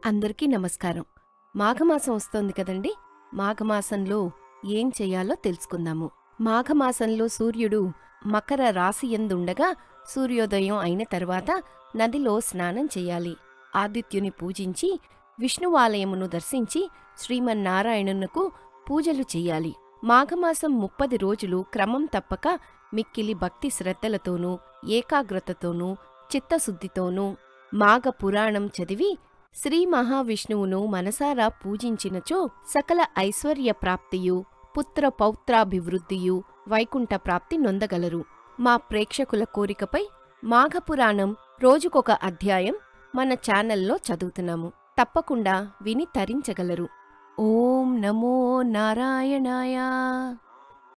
అందరికీ నమస్కారం మాఘమాసం వస్తోంది కదండి మాఘమాసంలో ఏం చెయ్యాలో తెలుసుకుందాము మాఘమాసంలో సూర్యుడు మకర రాశి ఎందుండగా సూర్యోదయం అయిన తర్వాత నదిలో స్నానం చెయ్యాలి ఆదిత్యుని పూజించి విష్ణువాలయమును దర్శించి శ్రీమన్నారాయణునకు పూజలు చెయ్యాలి మాఘమాసం ముప్పది రోజులు క్రమం తప్పక మిక్కిలి భక్తి శ్రద్ధలతోనూ ఏకాగ్రతతోనూ చిత్తశుద్ధితోనూ మాఘ పురాణం చదివి శ్రీ మహావిష్ణువును మనసారా పూజించినచో సకల ఐశ్వర్య ప్రాప్తియు పుత్ర పౌత్రాభివృద్ధియు వైకుంఠ ప్రాప్తి నొందగలరు మా ప్రేక్షకుల కోరికపై మాఘపురాణం రోజుకొక అధ్యాయం మన ఛానల్లో చదువుతున్నాము తప్పకుండా విని తరించగలరు ఓం నమో నారాయణాయ